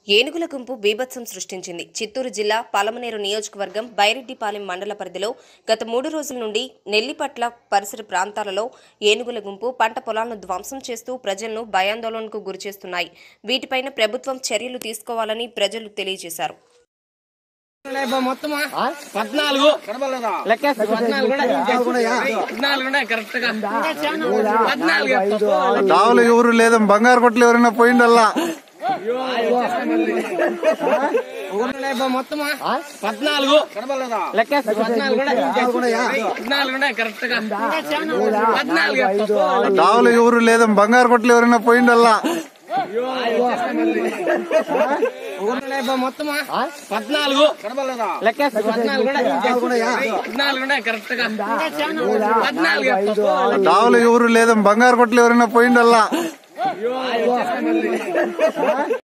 ఏనుగుల గుంపు బీభత్సం సృష్టించింది చిత్తూరు జిల్లా పలమనేరు నియోజకవర్గం బైరెడ్డిపాలెం మండల పరిధిలో గత మూడు రోజుల నుండి నెల్లిపట్ల పరిసర ప్రాంతాలలో ఏనుగుల గుంపు పంట పొలాలను ధ్వంసం చేస్తూ ప్రజలను భయాందోళనకు గురిచేస్తున్నాయి వీటిపైన ప్రభుత్వం చర్యలు తీసుకోవాలని ప్రజలు తెలియజేశారు మొత్తమా పద్నాలుగు లెక్కేస్తా పద్నాలుగు కూడా పద్నాలుగు ఉన్నాయి కరెక్ట్ గా పద్నాలుగు డావులు ఎవరు లేదా బంగారు కొట్లు ఎవరైనా పోయిండల్లా మొత్తమా పద్నాలుగు లెక్కేస్తా పద్నాలుగు కూడా పద్నాలుగు ఉన్నాయి కరెక్ట్ గా పద్నాలుగు డావులు ఎవరు లేదా బంగారు కొట్లు ఎవరైనా పోయిండల్లా మొత్తమా పద్నాలుగు లెక్కేస్తా పద్నాలుగు కూడా పద్నాలుగు ఉన్నాయి కరెక్ట్ గా పద్నాలుగు డావులు ఎవరు లేదా బంగారు కొట్లు ఎవరైనా పోయిండల్లా